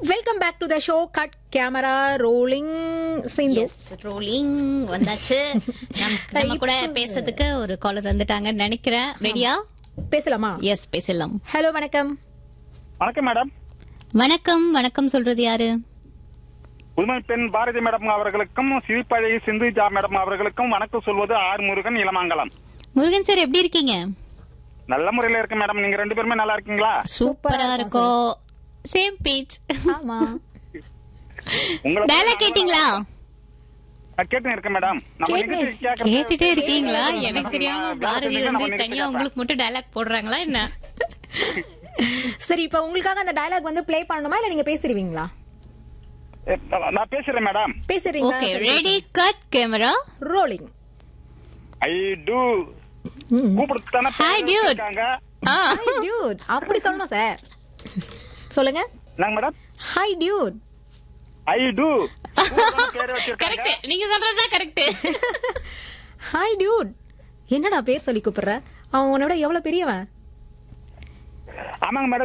Welcome back to the show cut camera rolling Sindhu yes rolling வந்தாச்சு நம்- நம்ம கூட பேசுறதுக்கு ஒரு காலர் வந்துட்டாங்கன்னு நினைக்கிறேன் ரெடியா பேசலாமா எஸ் பேசலாம் ஹலோ வணக்கம் வணக்கம் மேடம் வணக்கம் வணக்கம் சொல்றது யாரு புதுமை பெண் பாரதி மேடம் அவர்களுக்கும் சிரிப்பழகி சிந்துஜா மேடம் அவர்களுக்கும் வணக்கம் சொல்வது ஆர் முருகன் இளமங்கலம் முருகன் சார் எப்படி இருக்கீங்க நல்ல முறையில இருக்கு மேடம் நீங்க ரெண்டு பேருமே நல்லா இருக்கீங்களா சூப்பரா இருக்கோம் சேம் பீச் ஆமா உங்களை டயலாக் கேட்டீங்களா கேட்டு இருக்கேன் மேடம் நம்ம கேட்டு- நிகழ்ச்சி கேட்கறது- கேட்டுட்டே இருக்கீங்களா எனக்கு நம்ம தெரியாம நம்ம பாரதி நம்ம வந்து நிகழ்ச்சி தனியா கேட்கலாம். உங்களுக்கு மட்டும் டயலாக் போடுறாங்களா என்ன சரி இப்ப உங்களுக்காக அந்த டயலாக் வந்து ப்ளே பண்ணணுமா இல்ல நீங்க பேசிடுவீங்களா எ, நான் பேசுறேன் மேடம் பேசுறீங்களா okay ready cut camera rolling I too கூப்பிடுத்து தானே Hi, dude. இருக்காங்க டியூட் அப்படி சொல்லணும் சார் சொல்லுங்க என்னங்க madam hi dude I too பேர் வச்சிருக்காங்க கரெக்ட் நீங்க சொல்றதுதான் கரெக்ட் ஹாய் டியூட் என்னடா பேர் சொல்லி கூப்பிடுற அவன் உன்னோட எவ்வளவு பெரியவன் ஆமாங்க மேடம்